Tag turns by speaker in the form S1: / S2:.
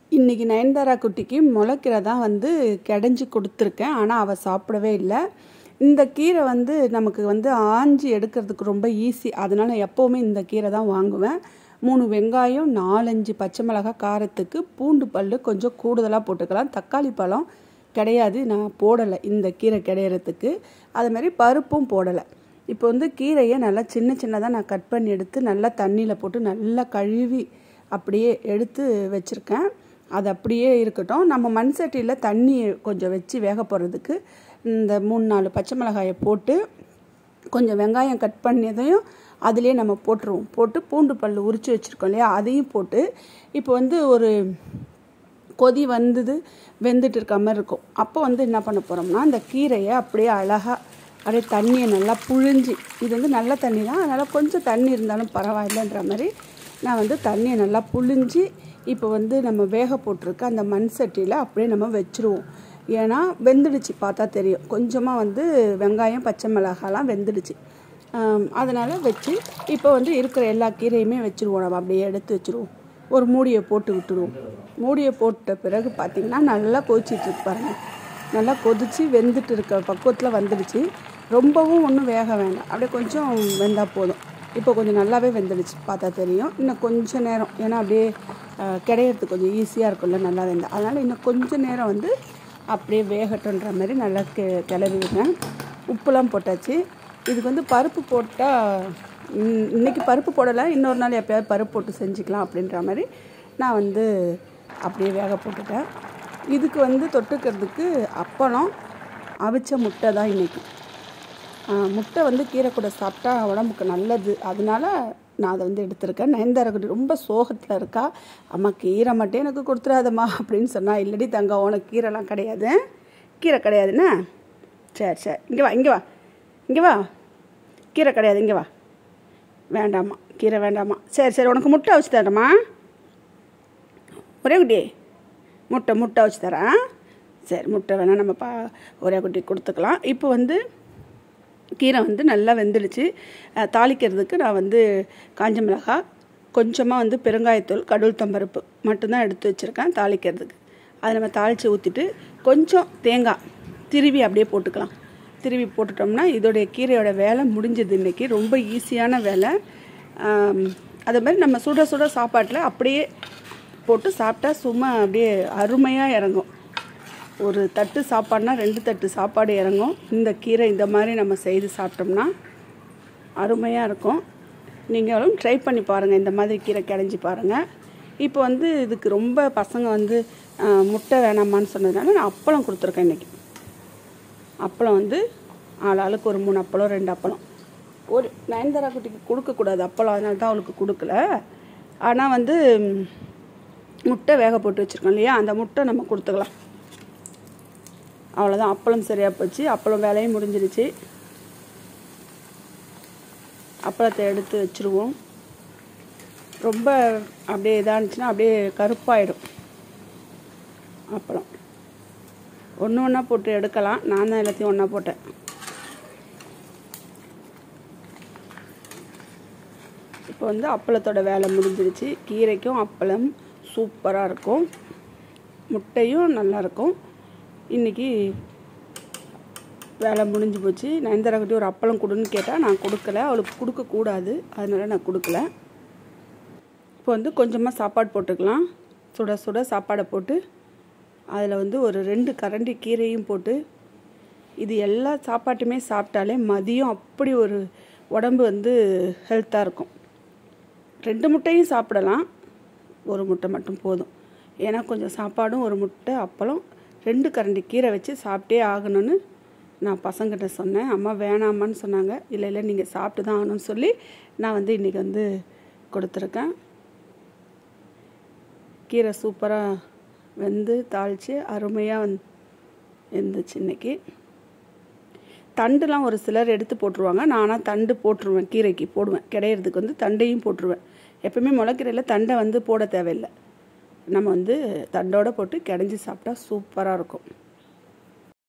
S1: இன்றைக்கி நயன்தாரா குட்டிக்கு முளைக்கீரை தான் வந்து கிடைஞ்சி கொடுத்துருக்கேன் ஆனால் அவள் சாப்பிடவே இல்லை இந்த கீரை வந்து நமக்கு வந்து ஆஞ்சி எடுக்கிறதுக்கு ரொம்ப ஈஸி அதனால் எப்போவுமே இந்த கீரை தான் வாங்குவேன் மூணு வெங்காயம் நாலஞ்சு பச்சை மிளகாய் காரத்துக்கு பூண்டு பல் கொஞ்சம் கூடுதலாக போட்டுக்கலாம் தக்காளி பழம் கிடையாது நான் போடலை இந்த கீரை கிடையிறதுக்கு அது மாதிரி பருப்பும் போடலை இப்போ வந்து கீரையை நல்லா சின்ன சின்னதாக நான் கட் பண்ணி எடுத்து நல்லா தண்ணியில் போட்டு நல்லா கழுவி அப்படியே எடுத்து வச்சுருக்கேன் அது அப்படியே இருக்கட்டும் நம்ம மண் சட்டியில் தண்ணி கொஞ்சம் வச்சு வேக போடுறதுக்கு இந்த மூணு நாலு பச்சை மிளகாயை போட்டு கொஞ்சம் வெங்காயம் கட் பண்ணதையும் அதிலே நம்ம போட்டுருவோம் போட்டு பூண்டு பல் உரித்து வச்சுருக்கோம் இல்லையா அதையும் போட்டு இப்போ வந்து ஒரு கொதி வந்தது வெந்துட்டு இருக்க மாதிரி இருக்கும் அப்போ வந்து என்ன பண்ண போகிறோம்னா இந்த கீரையை அப்படியே அழகாக அப்படியே தண்ணியை நல்லா புழிஞ்சி இது வந்து நல்ல தண்ணி தான் அதனால் கொஞ்சம் தண்ணி இருந்தாலும் பரவாயில்லைன்ற மாதிரி நான் வந்து தண்ணியை நல்லா புழிஞ்சி இப்போ வந்து நம்ம வேக போட்டிருக்க அந்த மண் சட்டியில் அப்படியே நம்ம வச்சுருவோம் ஏன்னா வெந்துடுச்சு பார்த்தா தெரியும் கொஞ்சமாக வந்து வெங்காயம் பச்சை மிளகாலாம் வெந்துடுச்சு அதனால் வச்சு இப்போ வந்து இருக்கிற எல்லா கீரையுமே வச்சுருவோம் நம்ம அப்படியே எடுத்து வச்சுருவோம் ஒரு மூடியை போட்டு விட்டுருவோம் மூடியை போட்ட பிறகு பார்த்திங்கன்னா நல்லா கொதிச்சிட்ருக்கு பாருங்கள் நல்லா கொதித்து வெந்துட்டு இருக்க பக்குவத்தில் வந்துடுச்சு ரொம்பவும் ஒன்றும் வேக வேண்டாம் அப்படியே கொஞ்சம் வெந்தால் போதும் இப்போ கொஞ்சம் நல்லாவே வெந்துடுச்சு பார்த்தா தெரியும் இன்னும் கொஞ்சம் நேரம் ஏன்னா அப்படியே கிடையிறதுக்கு கொஞ்சம் ஈஸியாக இருக்கும்ல நல்லா வெந்தா அதனால் இன்னும் கொஞ்சம் நேரம் வந்து அப்படியே வேகட்டுன்ற மாதிரி நல்லா கெ கிளறி விடுறேன் உப்புலாம் போட்டாச்சு இதுக்கு வந்து பருப்பு போட்டால் இன்றைக்கி பருப்பு போடலை இன்னொரு நாள் எப்போயாவது பருப்பு போட்டு செஞ்சுக்கலாம் அப்படின்ற மாதிரி நான் வந்து அப்படியே வேக போட்டுட்டேன் இதுக்கு வந்து தொட்டுக்கிறதுக்கு அப்பளம் அவிச்ச முட்டை தான் இன்றைக்கி முட்டை வந்து கீரை கூட சாப்பிட்டா உடம்புக்கு நல்லது அதனால நான் அதை வந்து எடுத்திருக்கேன் நயன்தாரக்குட்டி ரொம்ப சோகத்தில் இருக்கா அம்மா கீரை மட்டும் எனக்கு கொடுத்துடாதம்மா அப்படின்னு சொன்னால் இல்லடி தங்க உனக்கு கீரைலாம் கிடையாது கீரை கிடையாதுண்ணே சரி சரி இங்கே வா இங்கே வா இங்கே வா கீரை கிடையாது இங்கே வா வேண்டாம்மா கீரை வேண்டாம்மா சரி சரி உனக்கு முட்டை வச்சு தரேம்மா ஒரே குட்டி முட்டை முட்டை வச்சு தரேன் சரி முட்டை வேணால் நம்ம பா ஒரே குட்டி கொடுத்துக்கலாம் இப்போ வந்து கீரை வந்து நல்லா வெந்துடுச்சு தாளிக்கிறதுக்கு நான் வந்து காஞ்ச மிளகாய் கொஞ்சமாக வந்து பெருங்காயத்தூள் கடவுள் தம்பருப்பு மட்டும்தான் எடுத்து வச்சுருக்கேன் தாளிக்கிறதுக்கு அதை நம்ம தாளித்து ஊற்றிட்டு கொஞ்சம் தேங்காய் திருவி அப்படியே போட்டுக்கலாம் திருவி போட்டுட்டோம்னா இதோடைய கீரையோட வேலை முடிஞ்சது இன்றைக்கி ரொம்ப ஈஸியான வேலை அதே மாதிரி நம்ம சுட சுட சாப்பாட்டில் அப்படியே போட்டு சாப்பிட்டா சும்மா அப்படியே அருமையாக இறங்கும் ஒரு தட்டு சாப்பாடுனா ரெண்டு தட்டு சாப்பாடு இறங்கும் இந்த கீரை இந்த மாதிரி நம்ம செய்து சாப்பிட்டோம்னா அருமையாக இருக்கும் நீங்களும் ட்ரை பண்ணி பாருங்கள் இந்த மாதிரி கீரை கிடஞ்சி பாருங்கள் இப்போ வந்து இதுக்கு ரொம்ப பசங்க வந்து முட்டை வேணாமான்னு சொன்னதுனால நான் அப்பளம் கொடுத்துருக்கேன் இன்றைக்கி அப்பளம் வந்து ஆள் ஆளுக்கு ஒரு மூணு அப்பளம் ரெண்டு அப்பளம் ஒரு நயன்தாரா குட்டிக்கு கொடுக்கக்கூடாது அப்பளம் அதனால தான் அவளுக்கு கொடுக்கல ஆனால் வந்து முட்டை வேக போட்டு வச்சுருக்கோம் இல்லையா அந்த முட்டை நம்ம கொடுத்துக்கலாம் அவ்வளோதான் அப்பளம் சரியாக போச்சு அப்பளம் வேலையும் முடிஞ்சிருச்சு அப்பளத்தை எடுத்து வச்சுருவோம் ரொம்ப அப்படியே இதாக இருந்துச்சுன்னா அப்படியே கருப்பாயிடும் அப்பளம் ஒன்று ஒன்றா போட்டு எடுக்கலாம் நான் தான் எல்லாத்தையும் ஒன்றா போட்டேன் இப்போ வந்து அப்பளத்தோட வேலை முடிஞ்சிருச்சு கீரைக்கும் அப்பளம் சூப்பராக இருக்கும் முட்டையும் நல்லாயிருக்கும் இன்றைக்கி வேலை முடிஞ்சு போச்சு நயன்தாராக்கிட்டே ஒரு அப்பளம் கொடுன்னு கேட்டால் நான் கொடுக்கல அவளுக்கு கொடுக்கக்கூடாது அதனால் நான் கொடுக்கல இப்போ வந்து கொஞ்சமாக சாப்பாடு போட்டுக்கலாம் சுட சுட சாப்பாடை போட்டு அதில் வந்து ஒரு ரெண்டு கரண்டி கீரையும் போட்டு இது எல்லா சாப்பாட்டுமே சாப்பிட்டாலே மதியம் அப்படி ஒரு உடம்பு வந்து ஹெல்த்தாக இருக்கும் ரெண்டு முட்டையும் சாப்பிடலாம் ஒரு முட்டை மட்டும் போதும் ஏன்னா கொஞ்சம் சாப்பாடும் ஒரு முட்டை அப்பளம் ரெண்டு கரண்டி கீரை வச்சு சாப்பிட்டே ஆகணும்னு நான் பசங்கிட்ட சொன்னேன் அம்மா வேணாமான்னு சொன்னாங்க இல்லை இல்லை நீங்கள் சாப்பிட்டு தான் ஆகணும்னு சொல்லி நான் வந்து இன்றைக்கி வந்து கொடுத்துருக்கேன் கீரை சூப்பராக வெந்து தாளித்து அருமையாக வந் இருந்துச்சு இன்றைக்கி தண்டுலாம் ஒரு சிலர் எடுத்து போட்டுருவாங்க நானாக தண்டு போட்டுருவேன் கீரைக்கு போடுவேன் கிடையிறதுக்கு வந்து தண்டையும் போட்டுருவேன் எப்பவுமே முளைக்கீரையில் தண்டை வந்து போட தேவையில்லை நம்ம வந்து தண்டோடு போட்டு கிடஞ்சி சாப்பிட்டா சூப்பராக இருக்கும்